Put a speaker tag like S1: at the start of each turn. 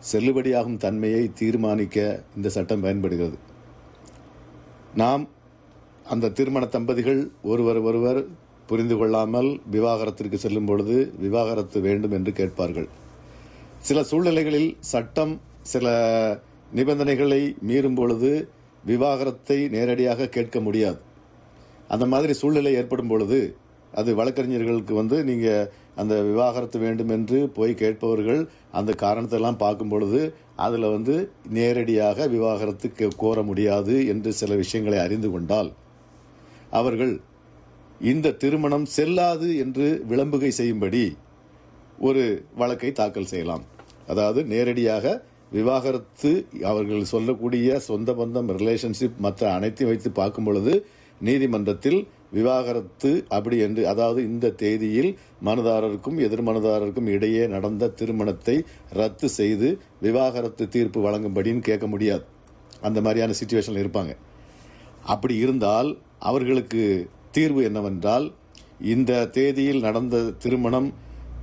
S1: செல்லுபடியாகும் தன்மையை தீர்மானிக்க இந்த சட்டம் பயன்படுகிறது நாம் அந்த திருமண தம்பதிகள் ஒருவர் ஒருவர் புரிந்து கொள்ளாமல் விவாகரத்திற்கு செல்லும் பொழுது விவாகரத்து வேண்டும் என்று கேட்பார்கள் சில சூழ்நிலைகளில் சட்டம் சில நிபந்தனைகளை மீறும் பொழுது விவாகரத்தை நேரடியாக கேட்க முடியாது அந்த மாதிரி சூழ்நிலை ஏற்படும் பொழுது அது வழக்கறிஞர்களுக்கு வந்து நீங்க அந்த விவாகரத்து வேண்டும் என்று போய் கேட்பவர்கள் அந்த காரணத்தை எல்லாம் பார்க்கும் பொழுது அதுல வந்து நேரடியாக விவாகரத்து கே- கோர முடியாது என்று சில விஷயங்களை அறிந்து கொண்டால் அவர்கள் இந்த திருமணம் செல்லாது என்று விளம்புகை செய்யும்படி ஒரு வழக்கை தாக்கல் செய்யலாம் அதாவது நேரடியாக விவாகரத்து அவர்கள் சொல்லக்கூடிய சொந்த பந்தம் ரிலேஷன்ஷிப் மற்ற அனைத்தையும் வைத்து பார்க்கும் பொழுது நீதிமன்றத்தில் விவாகரத்து அப்படி என்று அதாவது இந்த தேதியில் மனுதாரருக்கும் எதிர்மனுதாரருக்கும் இடையே நடந்த திருமணத்தை ரத்து செய்து விவாகரத்து தீர்ப்பு வழங்கும்படின்னு கேட்க முடியாது அந்த மாதிரியான சுச்சுவேஷன்ல இருப்பாங்க அப்படி இருந்தால் அவர்களுக்கு தீர்வு என்னவென்றால் இந்த தேதியில் நடந்த திருமணம்